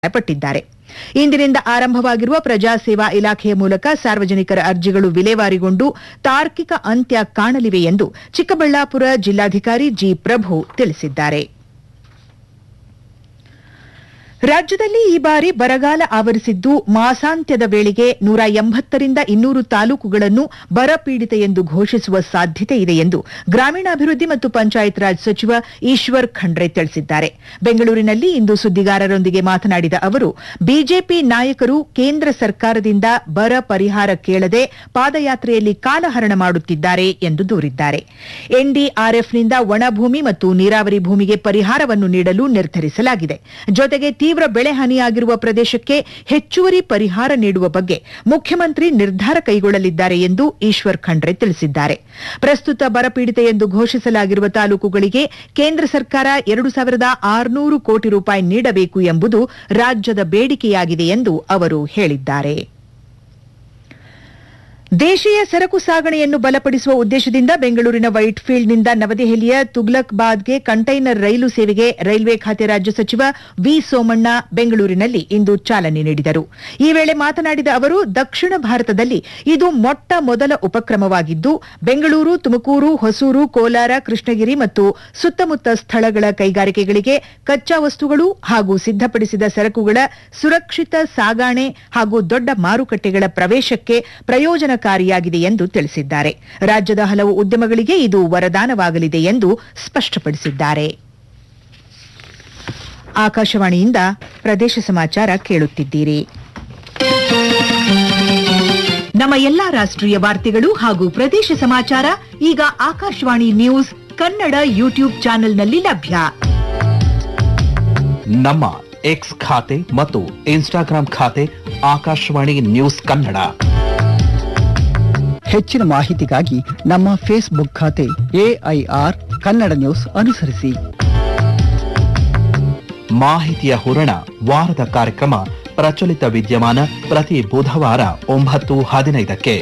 ಪಟ್ಟಿದ್ದಾರೆ ಇಂದಿನಿಂದ ಆರಂಭವಾಗಿರುವ ಪ್ರಜಾ ಸೇವಾ ಇಲಾಖೆಯ ಮೂಲಕ ಸಾರ್ವಜನಿಕರ ಅರ್ಜಿಗಳು ವಿಲೇವಾರಿಗೊಂಡು ತಾರ್ಕಿಕ ಅಂತ್ಯ ಕಾಣಲಿವೆ ಎಂದು ಚಿಕ್ಕಬಳ್ಳಾಪುರ ಜಿಲ್ಲಾಧಿಕಾರಿ ಜಿ ಪ್ರಭು ತಿಳಿಸಿದ್ದಾರೆ ರಾಜ್ಯದಲ್ಲಿ ಈ ಬಾರಿ ಬರಗಾಲ ಆವರಿಸಿದ್ದು ಮಾಸಾಂತ್ಯದ ವೇಳೆಗೆ ನೂರ ಎಂಬತ್ತರಿಂದ ಇನ್ನೂರು ತಾಲೂಕುಗಳನ್ನು ಬರಪೀಡಿತ ಎಂದು ಘೋಷಿಸುವ ಸಾಧ್ಯತೆ ಇದೆ ಎಂದು ಗ್ರಾಮೀಣಾಭಿವೃದ್ಧಿ ಮತ್ತು ಪಂಚಾಯತ್ ರಾಜ್ ಸಚಿವ ಈಶ್ವರ್ ಖಂಡ್ರೆ ತಿಳಿಸಿದ್ದಾರೆ ಬೆಂಗಳೂರಿನಲ್ಲಿ ಇಂದು ಸುದ್ದಿಗಾರರೊಂದಿಗೆ ಮಾತನಾಡಿದ ಅವರು ಬಿಜೆಪಿ ನಾಯಕರು ಕೇಂದ್ರ ಸರ್ಕಾರದಿಂದ ಬರ ಪರಿಹಾರ ಕೇಳದೆ ಪಾದಯಾತ್ರೆಯಲ್ಲಿ ಕಾಲಹರಣ ಮಾಡುತ್ತಿದ್ದಾರೆ ಎಂದು ದೂರಿದ್ದಾರೆ ಎನ್ಡಿಆರ್ಎಫ್ನಿಂದ ಒಣಭೂಮಿ ಮತ್ತು ನೀರಾವರಿ ಭೂಮಿಗೆ ಪರಿಹಾರವನ್ನು ನೀಡಲು ನಿರ್ಧರಿಸಲಾಗಿದೆ ಜೊತೆಗೆ ತೀವ್ರ ಬೆಳೆ ಹಾನಿಯಾಗಿರುವ ಪ್ರದೇಶಕ್ಕೆ ಹೆಚ್ಚುವರಿ ಪರಿಹಾರ ನೀಡುವ ಬಗ್ಗೆ ಮುಖ್ಯಮಂತ್ರಿ ನಿರ್ಧಾರ ಕೈಗೊಳ್ಳಲಿದ್ದಾರೆ ಎಂದು ಈಶ್ವರ್ ಖಂಡ್ರೆ ತಿಳಿಸಿದ್ದಾರೆ ಪ್ರಸ್ತುತ ಬರಪೀಡಿತ ಎಂದು ಘೋಷಿಸಲಾಗಿರುವ ತಾಲೂಕುಗಳಿಗೆ ಕೇಂದ್ರ ಸರ್ಕಾರ ಎರಡು ಸಾವಿರದ ಆರುನೂರು ಕೋಟಿ ರೂಪಾಯಿ ನೀಡಬೇಕು ಎಂಬುದು ರಾಜ್ಯದ ಬೇಡಿಕೆಯಾಗಿದೆ ಎಂದು ಅವರು ಹೇಳಿದ್ದಾರೆ ದೇಶೀಯ ಸರಕು ಸಾಗಣೆಯನ್ನು ಬಲಪಡಿಸುವ ಉದ್ದೇಶದಿಂದ ಬೆಂಗಳೂರಿನ ವೈಟ್ಫೀಲ್ಡ್ನಿಂದ ನವದೆಹಲಿಯ ತುಗ್ಲಕ್ಬಾದ್ಗೆ ಕಂಟೈನರ್ ರೈಲು ಸೇವೆಗೆ ರೈಲ್ವೆ ಖಾತೆ ರಾಜ್ಯ ಸಚಿವ ವಿ ಸೋಮಣ್ಣ ಬೆಂಗಳೂರಿನಲ್ಲಿ ಇಂದು ಚಾಲನೆ ನೀಡಿದರು ಈ ವೇಳೆ ಮಾತನಾಡಿದ ಅವರು ದಕ್ಷಿಣ ಭಾರತದಲ್ಲಿ ಇದು ಮೊಟ್ಟ ಮೊದಲ ಉಪಕ್ರಮವಾಗಿದ್ದು ಬೆಂಗಳೂರು ತುಮಕೂರು ಹೊಸೂರು ಕೋಲಾರ ಕೃಷ್ಣಗಿರಿ ಮತ್ತು ಸುತ್ತಮುತ್ತ ಸ್ಥಳಗಳ ಕೈಗಾರಿಕೆಗಳಿಗೆ ಕಚ್ಚಾ ವಸ್ತುಗಳು ಹಾಗೂ ಸಿದ್ದಪಡಿಸಿದ ಸರಕುಗಳ ಸುರಕ್ಷಿತ ಸಾಗಾಣೆ ಹಾಗೂ ದೊಡ್ಡ ಮಾರುಕಟ್ಟೆಗಳ ಪ್ರವೇಶಕ್ಕೆ ಪ್ರಯೋಜನಕಾರಿಯಾಗಿದೆ ಎಂದು ತಿಳಿಸಿದ್ದಾರೆ ರಾಜ್ಯದ ಹಲವು ಉದ್ಯಮಗಳಿಗೆ ಇದು ವರದಾನವಾಗಲಿದೆ ಎಂದು ಸ್ಪಷ್ಟಪಡಿಸಿದ್ದಾರೆ ಆಕಾಶವಾಣಿಯಿಂದ ಪ್ರದೇಶ ಸಮಾಚಾರ ಕೇಳುತ್ತಿದ್ದೀರಿ ನಮ್ಮ ಎಲ್ಲಾ ರಾಷ್ಟ್ರೀಯ ವಾರ್ತೆಗಳು ಹಾಗೂ ಪ್ರದೇಶ ಸಮಾಚಾರ ಈಗ ಆಕಾಶವಾಣಿ ನ್ಯೂಸ್ ಕನ್ನಡ ಯೂಟ್ಯೂಬ್ ಚಾನೆಲ್ನಲ್ಲಿ ಲಭ್ಯ ನಮ್ಮ ಎಕ್ಸ್ ಖಾತೆ ಮತ್ತು ಇನ್ಸ್ಟಾಗ್ರಾಂ ಖಾತೆ ಆಕಾಶವಾಣಿ ನ್ಯೂಸ್ ಕನ್ನಡ ಹೆಚ್ಚಿನ ಮಾಹಿತಿಗಾಗಿ ನಮ್ಮ ಫೇಸ್ಬುಕ್ ಖಾತೆ ಎಐಆರ್ ಕನ್ನಡ ನ್ಯೂಸ್ ಅನುಸರಿಸಿ ಮಾಹಿತಿಯ ಹೂರಣ ವಾರದ ಕಾರ್ಯಕ್ರಮ ಪ್ರಚಲಿತ ವಿದ್ಯಮಾನ ಪ್ರತಿ ಬುಧವಾರ ಒಂಬತ್ತು ಹದಿನೈದಕ್ಕೆ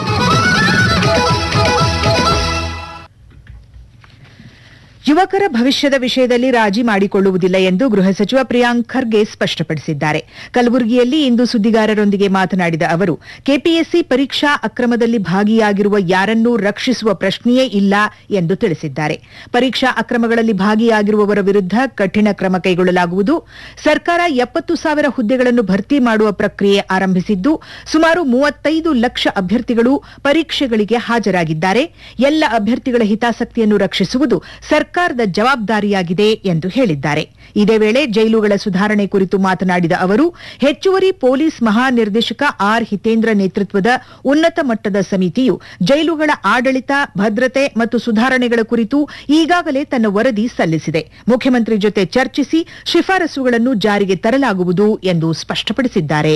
ಯುವಕರ ಭವಿಷ್ಯದ ವಿಷಯದಲ್ಲಿ ರಾಜಿ ಮಾಡಿಕೊಳ್ಳುವುದಿಲ್ಲ ಎಂದು ಗೃಹ ಸಚಿವ ಪ್ರಿಯಾಂಕ್ ಖರ್ಗೆ ಸ್ಪಷ್ಟಪಡಿಸಿದ್ದಾರೆ ಕಲಬುರಗಿಯಲ್ಲಿ ಇಂದು ಸುದ್ದಿಗಾರರೊಂದಿಗೆ ಮಾತನಾಡಿದ ಅವರು ಕೆಪಿಎಸ್ಸಿ ಪರೀಕ್ಷಾ ಅಕ್ರಮದಲ್ಲಿ ಭಾಗಿಯಾಗಿರುವ ಯಾರನ್ನೂ ರಕ್ಷಿಸುವ ಪ್ರಶ್ನೆಯೇ ಇಲ್ಲ ಎಂದು ತಿಳಿಸಿದ್ದಾರೆ ಪರೀಕ್ಷಾ ಅಕ್ರಮಗಳಲ್ಲಿ ಭಾಗಿಯಾಗಿರುವವರ ವಿರುದ್ಧ ಕಠಿಣ ಕ್ರಮ ಕೈಗೊಳ್ಳಲಾಗುವುದು ಸರ್ಕಾರ ಎಪ್ಪತ್ತು ಸಾವಿರ ಹುದ್ದೆಗಳನ್ನು ಭರ್ತಿ ಮಾಡುವ ಪ್ರಕ್ರಿಯೆ ಆರಂಭಿಸಿದ್ದು ಸುಮಾರು ಮೂವತ್ತೈದು ಲಕ್ಷ ಅಭ್ಯರ್ಥಿಗಳು ಪರೀಕ್ಷೆಗಳಿಗೆ ಹಾಜರಾಗಿದ್ದಾರೆ ಎಲ್ಲ ಅಭ್ಯರ್ಥಿಗಳ ಹಿತಾಸಕ್ತಿಯನ್ನು ರಕ್ಷಿಸುವುದು ಸರ್ಕಾರದ ಜವಾಬ್ದಾರಿಯಾಗಿದೆ ಎಂದು ಹೇಳಿದ್ದಾರೆ ಇದೇ ವೇಳೆ ಜೈಲುಗಳ ಸುಧಾರಣೆ ಕುರಿತು ಮಾತನಾಡಿದ ಅವರು ಹೆಚ್ಚುವರಿ ಪೊಲೀಸ್ ಮಹಾನಿರ್ದೇಶಕ ಆರ್ ಹಿತೇಂದ್ರ ನೇತೃತ್ವದ ಉನ್ನತ ಮಟ್ಟದ ಸಮಿತಿಯು ಜೈಲುಗಳ ಆಡಳಿತ ಭದ್ರತೆ ಮತ್ತು ಸುಧಾರಣೆಗಳ ಕುರಿತು ಈಗಾಗಲೇ ತನ್ನ ವರದಿ ಸಲ್ಲಿಸಿದೆ ಮುಖ್ಯಮಂತ್ರಿ ಜೊತೆ ಚರ್ಚಿಸಿ ಶಿಫಾರಸುಗಳನ್ನು ಜಾರಿಗೆ ತರಲಾಗುವುದು ಎಂದು ಸ್ಪಷ್ಟಪಡಿಸಿದ್ದಾರೆ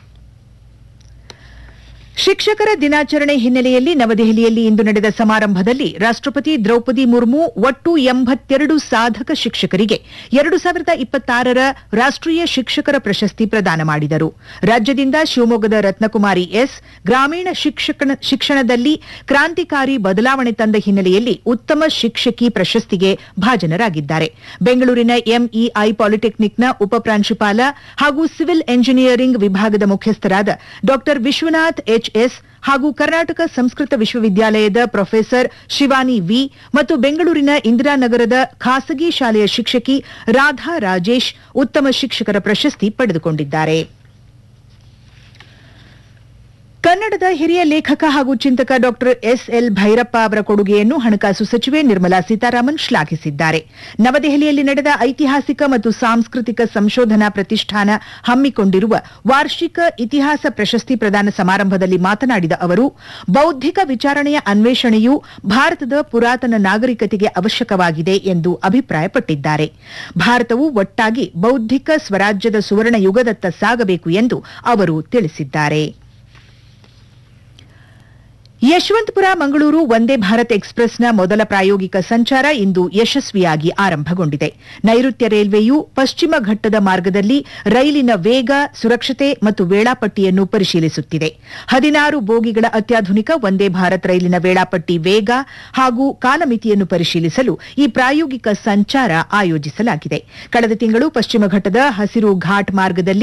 ಶಿಕ್ಷಕರ ದಿನಾಚರಣೆ ಹಿನ್ನೆಲೆಯಲ್ಲಿ ನವದೆಹಲಿಯಲ್ಲಿ ಇಂದು ನಡೆದ ಸಮಾರಂಭದಲ್ಲಿ ರಾಷ್ಟಪತಿ ದ್ರೌಪದಿ ಮುರ್ಮು ಒಟ್ಟು ಎಂಬತ್ತೆರಡು ಸಾಧಕ ಶಿಕ್ಷಕರಿಗೆ ಎರಡು ಸಾವಿರದ ಇಪ್ಪತ್ತಾರರ ರಾಷ್ಟೀಯ ಶಿಕ್ಷಕರ ಪ್ರಶಸ್ತಿ ಪ್ರದಾನ ಮಾಡಿದರು ರಾಜ್ಯದಿಂದ ಶಿವಮೊಗ್ಗದ ರತ್ನಕುಮಾರಿ ಎಸ್ ಗ್ರಾಮೀಣ ಶಿಕ್ಷಕನ- ಶಿಕ್ಷಣದಲ್ಲಿ ಕ್ರಾಂತಿಕಾರಿ ಬದಲಾವಣೆ ತಂದ ಹಿನ್ನೆಲೆಯಲ್ಲಿ ಉತ್ತಮ ಶಿಕ್ಷಕಿ ಪ್ರಶಸ್ತಿಗೆ ಭಾಜನರಾಗಿದ್ದಾರೆ ಬೆಂಗಳೂರಿನ ಎಂಇಐ ಪಾಲಿಟೆಕ್ನಿಕ್ನ ಉಪಪ್ರಾಂಶುಪಾಲ ಹಾಗೂ ಸಿವಿಲ್ ಎಂಜಿನಿಯರಿಂಗ್ ವಿಭಾಗದ ಮುಖ್ಯಸ್ಥರಾದ ಡಾ ವಿಶ್ವನಾಥ್ ಎಚ್ಎಸ್ ಹಾಗೂ ಕರ್ನಾಟಕ ಸಂಸ್ಕೃತ ವಿಶ್ವವಿದ್ಯಾಲಯದ ಪ್ರೊಫೆಸರ್ ಶಿವಾನಿ ವಿ ಮತ್ತು ಬೆಂಗಳೂರಿನ ಇಂದಿರಾನಗರದ ಖಾಸಗಿ ಶಾಲೆಯ ಶಿಕ್ಷಕಿ ರಾಧಾ ರಾಜೇಶ್ ಉತ್ತಮ ಶಿಕ್ಷಕರ ಪ್ರಶಸ್ತಿ ಪಡೆದುಕೊಂಡಿದ್ದಾರೆ ಕನ್ನಡದ ಹಿರಿಯ ಲೇಖಕ ಹಾಗೂ ಚಿಂತಕ ಡಾಕ್ಟರ್ ಎಸ್ ಎಲ್ ಭೈರಪ್ಪ ಅವರ ಕೊಡುಗೆಯನ್ನು ಹಣಕಾಸು ಸಚಿವೆ ನಿರ್ಮಲಾ ಸೀತಾರಾಮನ್ ಶ್ಲಾಘಿಸಿದ್ದಾರೆ ನವದೆಹಲಿಯಲ್ಲಿ ನಡೆದ ಐತಿಹಾಸಿಕ ಮತ್ತು ಸಾಂಸ್ಕೃತಿಕ ಸಂಶೋಧನಾ ಪ್ರತಿಷ್ಠಾನ ಹಮ್ಮಿಕೊಂಡಿರುವ ವಾರ್ಷಿಕ ಇತಿಹಾಸ ಪ್ರಶಸ್ತಿ ಪ್ರದಾನ ಸಮಾರಂಭದಲ್ಲಿ ಮಾತನಾಡಿದ ಅವರು ಬೌದ್ಧಿಕ ವಿಚಾರಣೆಯ ಅನ್ವೇಷಣೆಯು ಭಾರತದ ಪುರಾತನ ನಾಗರಿಕತೆಗೆ ಅವಶ್ಯಕವಾಗಿದೆ ಎಂದು ಅಭಿಪ್ರಾಯಪಟ್ಟಿದ್ದಾರೆ ಭಾರತವು ಒಟ್ಟಾಗಿ ಬೌದ್ಧಿಕ ಸ್ವರಾಜ್ಯದ ಸುವರ್ಣ ಯುಗದತ್ತ ಸಾಗಬೇಕು ಎಂದು ಅವರು ತಿಳಿಸಿದ್ದಾರೆ ಯಶವಂತಪುರ ಮಂಗಳೂರು ವಂದೇ ಭಾರತ್ ಎಕ್ಸ್ಪ್ರೆಸ್ನ ಮೊದಲ ಪ್ರಾಯೋಗಿಕ ಸಂಚಾರ ಇಂದು ಯಶಸ್ವಿಯಾಗಿ ಆರಂಭಗೊಂಡಿದೆ ನೈಋತ್ಯ ರೈಲ್ವೆಯು ಪಶ್ಚಿಮ ಘಟ್ಟದ ಮಾರ್ಗದಲ್ಲಿ ರೈಲಿನ ವೇಗ ಸುರಕ್ಷತೆ ಮತ್ತು ವೇಳಾಪಟ್ಟಿಯನ್ನು ಪರಿಶೀಲಿಸುತ್ತಿದೆ ಹದಿನಾರು ಬೋಗಿಗಳ ಅತ್ಯಾಧುನಿಕ ವಂದೇ ಭಾರತ್ ರೈಲಿನ ವೇಳಾಪಟ್ಟಿ ವೇಗ ಹಾಗೂ ಕಾಲಮಿತಿಯನ್ನು ಪರಿಶೀಲಿಸಲು ಈ ಪ್ರಾಯೋಗಿಕ ಸಂಚಾರ ಆಯೋಜಿಸಲಾಗಿದೆ ಕಳೆದ ತಿಂಗಳು ಪಶ್ಚಿಮ ಘಟ್ಟದ ಹಸಿರು ಘಾಟ್ ಮಾರ್ಗದಲ್ಲಿ